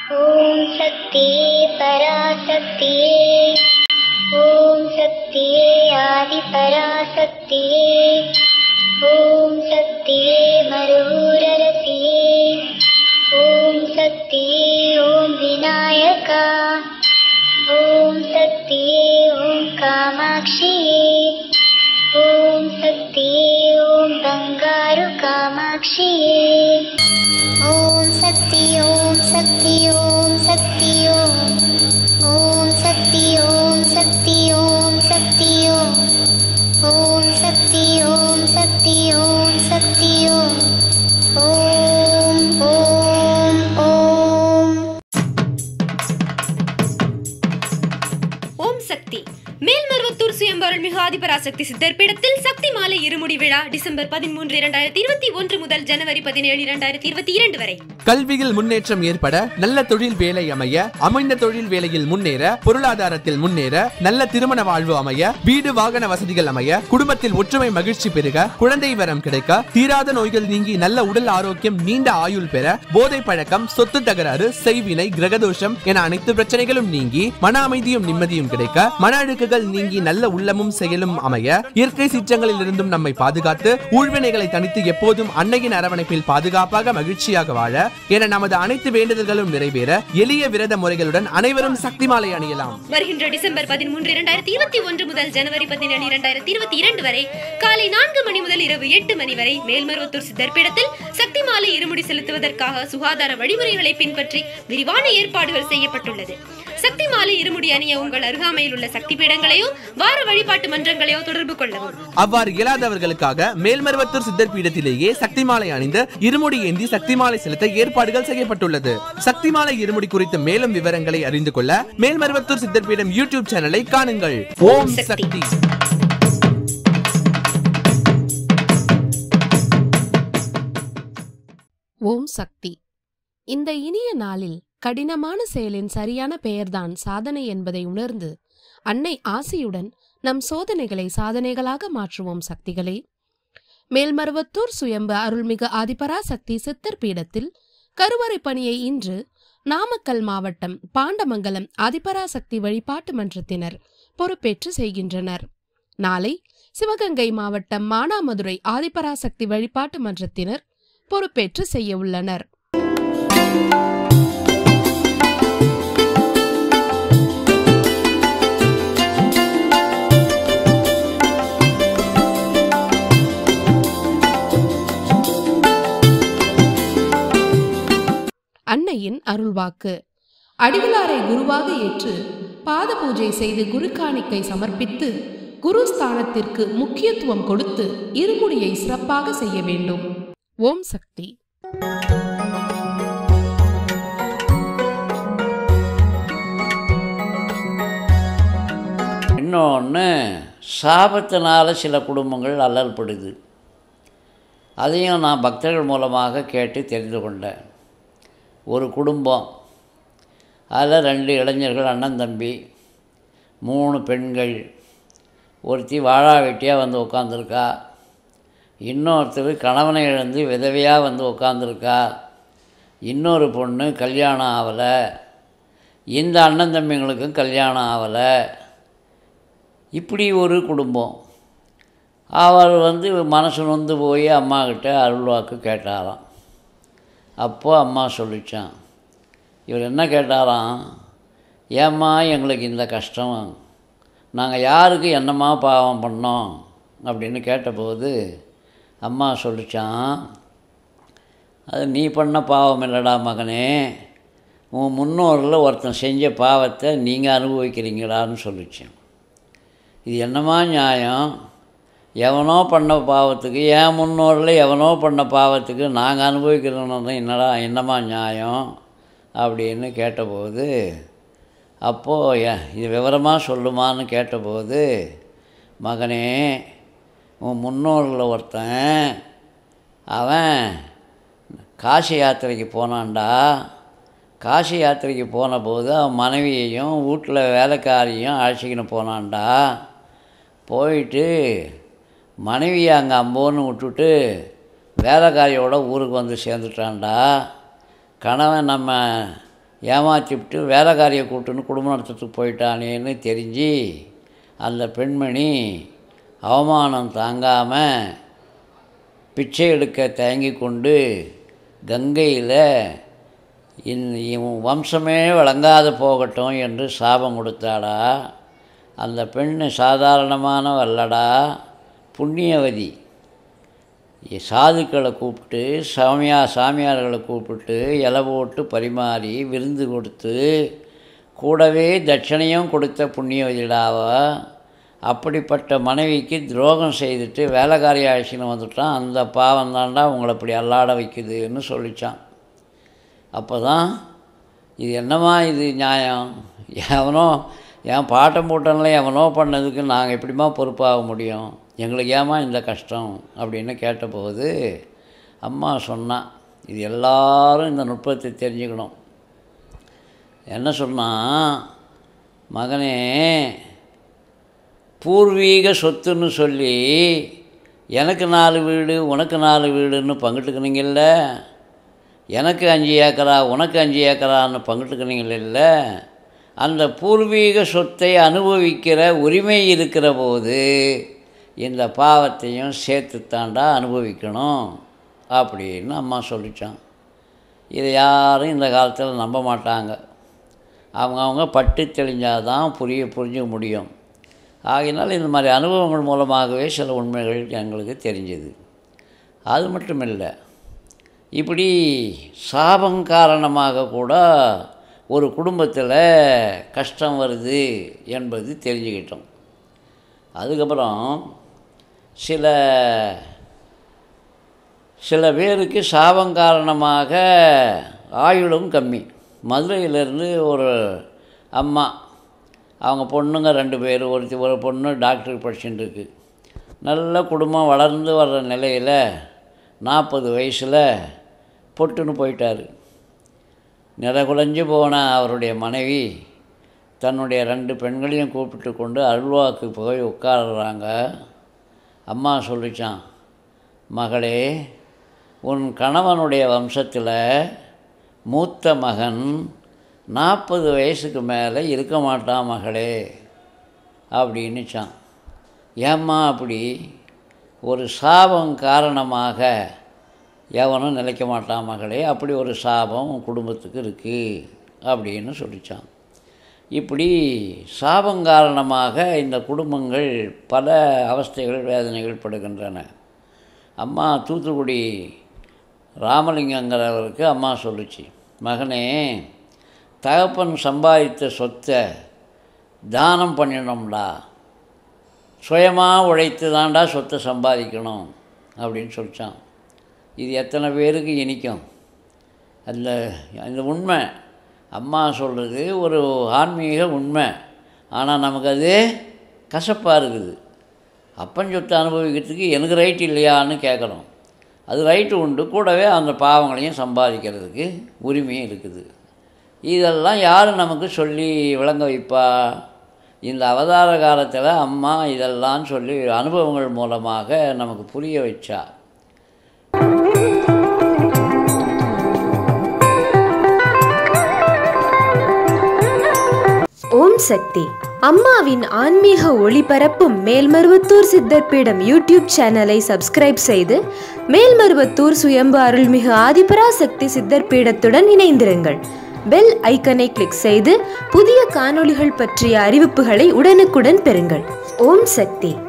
ॐ शक्तिये पराशक्तिये ॐ शक्तिये आदिपराशक्तिये ॐ शक्तिये मरुररसिये ॐ शक्तिये ॐ विनायका ॐ शक्तिये ॐ कामाक्षिये ॐ शक्तिये ॐ बङ्गारु कामाक्षिये ॐ शक्ति ॐ शक्ति ॐ शक्ति ॐ ॐ शक्ति ॐ शक्ति ॐ शक्ति ॐ ॐ शक्ति ॐ शक्ति ॐ शक्ति ॐ ॐ ॐ ॐ ஓம் சக்தி மேல்மருவத்தூர் சுயம்பருள்மிகு ஆதிபராசக்தி சித்தர் பீடத்தில் சக்தி மாலை இருமுடி விழா டிசம்பர் பதிமூன்று இரண்டாயிரத்தி இருபத்தி ஒன்று முதல் ஜனவரி பதினேழு இரண்டாயிரத்தி இருபத்தி இரண்டு வரை கல்வியில் முன்னேற்றம் ஏற்பட நல்ல தொழில் வேலை அமைய அமைந்த தொழில் வேலையில் முன்னேற பொருளாதாரத்தில் முன்னேற நல்ல திருமண வாழ்வு அமைய வீடு வாகன வசதிகள் அமைய குடும்பத்தில் ஒற்றுமை மகிழ்ச்சி பெருக குழந்தை வரம் கிடைக்க தீராத நோய்கள் நீங்கி நல்ல உடல் ஆரோக்கியம் நீண்ட ஆயுள் பெற போதை பழக்கம் சொத்து தகராறு செய்வினை கிரகதோஷம் என அனைத்து பிரச்சனைகளும் நீங்கி மன அமைதியும் நிம்மதியும் கிடைக்க மன அழுக்குகள் நீங்கி நல்ல உள்ளமும் செயலும் அமைய இயற்கை சீற்றங்களில் இருந்தும் நம்மை பாதுகாத்து ஊழ்வினைகளை தனித்து எப்போதும் அன்னையின் அரவணைப்பில் பாதுகாப்பாக மகிழ்ச்சியாக வாழ என நமது அனைத்து வேண்டுதல்களும் நிறைவேற எளிய விரத முறைகளுடன் அனைவரும் சக்தி மாலை அணியலாம் வருகின்ற டிசம்பர் பதிமூன்று இரண்டாயிரத்தி இருபத்தி ஒன்று முதல் ஜனவரி பதினேழு இரண்டாயிரத்தி இருபத்தி இரண்டு வரை காலை நான்கு மணி முதல் இரவு எட்டு மணி வரை மேல்மருவத்தூர் சித்தர் பீடத்தில் சக்தி மாலை இருமுடி செலுத்துவதற்காக சுகாதார வழிமுறைகளை பின்பற்றி விரிவான ஏற்பாடுகள் செய்யப்பட்டுள்ளது சக்தி மாலை இருமுடி அணிய உங்கள் அருகாமையில் உள்ள சக்தி பீடங்களையோ வார வழிபாட்டு மன்றங்களையோ தொடர்பு கொள்ளவும் அவ்வாறு இயலாதவர்களுக்காக மேல்மருவத்தூர் சித்தர் பீடத்திலேயே சக்தி மாலை அணிந்து இருமுடி ஏந்தி சக்தி மாலை செலுத்த ஏற்பாடுகள் செய்யப்பட்டுள்ளது சக்தி மாலை இருமுடி குறித்த மேலும் விவரங்களை அறிந்து கொள்ள மேல்மருவத்தூர் சித்தர் பீடம் யூடியூப் சேனலை காணுங்கள் ஓம் சக்தி ஓம் சக்தி இந்த இனிய நாளில் கடினமான செயலின் சரியான பெயர்தான் சாதனை என்பதை உணர்ந்து அன்னை ஆசியுடன் நம் சோதனைகளை சாதனைகளாக மாற்றுவோம் சக்திகளே மேல்மருவத்தூர் சுயம்பு அருள்மிகு ஆதிபராசக்தி சித்தர் பீடத்தில் கருவறை பணியை இன்று நாமக்கல் மாவட்டம் பாண்டமங்கலம் ஆதிபராசக்தி வழிபாட்டு மன்றத்தினர் பொறுப்பேற்று செய்கின்றனர் நாளை சிவகங்கை மாவட்டம் மானாமதுரை ஆதிபராசக்தி வழிபாட்டு மன்றத்தினர் பொறுப்பேற்று செய்ய உள்ளனர் அன்னையின் அருள்வாக்கு அடிகளாரை குருவாக ஏற்று பாத பூஜை செய்து குரு காணிக்கை சமர்ப்பித்து குரு ஸ்தானத்திற்கு முக்கியத்துவம் கொடுத்து இருமுடியை சிறப்பாக செய்ய வேண்டும் ஓம் சக்தி இன்னொன்று சாபத்தினால சில குடும்பங்கள் அல்லல்படுது அதையும் நான் பக்தர்கள் மூலமாக கேட்டு தெரிந்து கொண்டேன் ஒரு குடும்பம் அதில் ரெண்டு இளைஞர்கள் அண்ணன் தம்பி மூணு பெண்கள் ஒருத்தி வாழா வெட்டியாக வந்து உட்காந்துருக்கா இன்னொருத்தர் கணவனை இழந்து விதவையாக வந்து உட்காந்துருக்கா இன்னொரு பொண்ணு கல்யாணம் ஆகலை இந்த அண்ணன் தம்பிங்களுக்கும் கல்யாணம் ஆகலை இப்படி ஒரு குடும்பம் அவர் வந்து மனசு நொந்து போய் அம்மாக்கிட்ட அருள்வாக்கு கேட்டாராம் அப்போது அம்மா சொல்லிச்சான் இவர் என்ன கேட்டாராம் ஏம்மா எங்களுக்கு இந்த கஷ்டம் நாங்கள் யாருக்கு என்னம்மா பாவம் பண்ணோம் அப்படின்னு கேட்டபோது அம்மா சொல்லிச்சான் அது நீ பண்ண பாவம் இல்லடா மகனே உன் முன்னோரில் ஒருத்தன் செஞ்ச பாவத்தை நீங்கள் அனுபவிக்கிறீங்களான்னு சொல்லிச்சேன் இது என்னம்மா நியாயம் எவனோ பண்ண பாவத்துக்கு என் முன்னோரில் எவனோ பண்ண பாவத்துக்கு நாங்கள் அனுபவிக்கிறோன்னு என்னடா என்னம்மா நியாயம் அப்படின்னு கேட்டபோது அப்போது ஏ இது விவரமாக சொல்லுமான்னு கேட்டபோது மகனே உன் முன்னோரில் ஒருத்தன் அவன் காசி யாத்திரைக்கு போனான்டா காசி யாத்திரைக்கு போன போது அவன் மனைவியையும் வீட்டில் வேலைக்காரியும் அழைச்சிக்கின்னு போனான்டா போயிட்டு மனைவியை அங்கே அம்போன்னு விட்டுட்டு வேலைக்காரியோட ஊருக்கு வந்து சேர்ந்துட்டான்டா கணவன் நம்ம ஏமாற்றிவிட்டு வேலைக்காரியை கூட்டுன்னு குடும்பம் நடத்துறதுக்கு போயிட்டானேன்னு தெரிஞ்சு அந்த பெண்மணி அவமானம் தாங்காமல் பிச்சை எடுக்க தயங்கி கொண்டு கங்கையில் இன் இவன் வம்சமே வழங்காது போகட்டும் என்று சாபம் கொடுத்தாடா அந்த பெண்ணு சாதாரணமான வல்லடா புண்ணியவதி இ- சாதுக்களை கூப்பிட்டு சாமியா சாமியார்களை கூப்பிட்டு இலை போட்டு பரிமாறி விருந்து கொடுத்து கூடவே தட்சணையும் கொடுத்த புண்ணியவதிடாவ அப்படிப்பட்ட மனைவிக்கு துரோகம் செய்துட்டு வேலைக்காரி ஆயிடுச்சுன்னு வந்துட்டான் அந்த பாவம் தாண்டா உங்களை இப்படி அல்லாட வைக்குதுன்னு சொல்லிச்சான் அப்போ தான் இது என்னம்மா இது நியாயம் எவனோ என் பாட்டம் போட்டனில் எவனோ பண்ணதுக்கு நாங்கள் எப்படிம்மா பொறுப்பாக முடியும் எங்களுக்கு ஏம்மா இந்த கஷ்டம் அப்படின்னு கேட்டபோது அம்மா சொன்னா இது எல்லாரும் இந்த நுட்பத்தை தெரிஞ்சுக்கணும் என்ன சொன்னா மகனே பூர்வீக சொத்துன்னு சொல்லி எனக்கு நாலு வீடு உனக்கு நாலு வீடுன்னு பங்கிட்டுக்கினீங்கல்ல எனக்கு அஞ்சு ஏக்கரா உனக்கு அஞ்சு ஏக்கரான்னு பங்கிட்டுக்கினீங்கல்ல அந்த பூர்வீக சொத்தை அனுபவிக்கிற உரிமை இருக்கிற போது இந்த பாவத்தையும் சேர்த்து தாண்டா அனுபவிக்கணும் அப்படின்னு அம்மா சொல்லிச்சான் இதை யாரும் இந்த காலத்தில் நம்ப மாட்டாங்க அவங்க அவங்க பட்டு தெளிஞ்சாதான் புரிய புரிஞ்சுக்க முடியும் ஆகையினால் இந்த மாதிரி அனுபவங்கள் மூலமாகவே சில உண்மைகள் எங்களுக்கு தெரிஞ்சது அது மட்டும் இல்லை இப்படி சாபம் காரணமாக கூட ஒரு குடும்பத்தில் கஷ்டம் வருது என்பது தெரிஞ்சுக்கிட்டோம் அதுக்கப்புறம் சில சில பேருக்கு சாபம் காரணமாக ஆயுளும் கம்மி மதுரையிலேருந்து ஒரு அம்மா அவங்க பொண்ணுங்க ரெண்டு பேர் ஒருத்தி ஒரு பொண்ணு டாக்டருக்கு படிச்சுட்டு இருக்கு நல்ல குடும்பம் வளர்ந்து வர்ற நிலையில் நாற்பது வயசில் பொட்டுன்னு போயிட்டார் நிறகுலைஞ்சு போன அவருடைய மனைவி தன்னுடைய ரெண்டு பெண்களையும் கூப்பிட்டு கொண்டு அல்வாக்கு போய் உட்காருறாங்க அம்மா சொல்லிச்சான் மகளே உன் கணவனுடைய வம்சத்தில் மூத்த மகன் நாற்பது வயசுக்கு மேலே இருக்க மாட்டான் மகளே அப்படின்னுச்சான் ஏம்மா அப்படி ஒரு சாபம் காரணமாக எவனும் நிலைக்க மாட்டான் மகளே அப்படி ஒரு சாபம் உன் குடும்பத்துக்கு இருக்குது அப்படின்னு சொல்லிச்சான் இப்படி சாபம் காரணமாக இந்த குடும்பங்கள் பல அவஸ்தைகள் வேதனைகள் படுகின்றன அம்மா தூத்துக்குடி ராமலிங்கங்கிறவருக்கு அம்மா சொல்லுச்சு மகனே தகப்பன் சம்பாதித்த சொத்தை தானம் பண்ணிடணும்டா சுயமாக உழைத்து தான்டா சொத்தை சம்பாதிக்கணும் அப்படின்னு சொல்லிச்சான் இது எத்தனை பேருக்கு இனிக்கும் அந்த அந்த உண்மை அம்மா சொல்கிறது ஒரு ஆன்மீக உண்மை ஆனால் நமக்கு அது கசப்பாக இருக்குது அப்பன் சொத்தை அனுபவிக்கிறதுக்கு எனக்கு ரைட் இல்லையான்னு கேட்கணும் அது ரைட்டு உண்டு கூடவே அந்த பாவங்களையும் சம்பாதிக்கிறதுக்கு உரிமையும் இருக்குது இதெல்லாம் யார் நமக்கு சொல்லி விளங்க வைப்பா இந்த அவதார காலத்தில் அம்மா இதெல்லாம் சொல்லி அனுபவங்கள் மூலமாக நமக்கு புரிய வச்சா ஓம் சக்தி அம்மாவின் ஆன்மீக ஒளிபரப்பும் மேல்மருவத்தூர் சித்தர் பீடம் யூடியூப் சேனலை சப்ஸ்கிரைப் செய்து மேல்மருவத்தூர் சுயம்பு அருள்மிகு ஆதிபராசக்தி சித்தர் பீடத்துடன் இணைந்திருங்கள் பெல் ஐக்கனை கிளிக் செய்து புதிய காணொளிகள் பற்றிய அறிவிப்புகளை உடனுக்குடன் பெறுங்கள் ஓம் சக்தி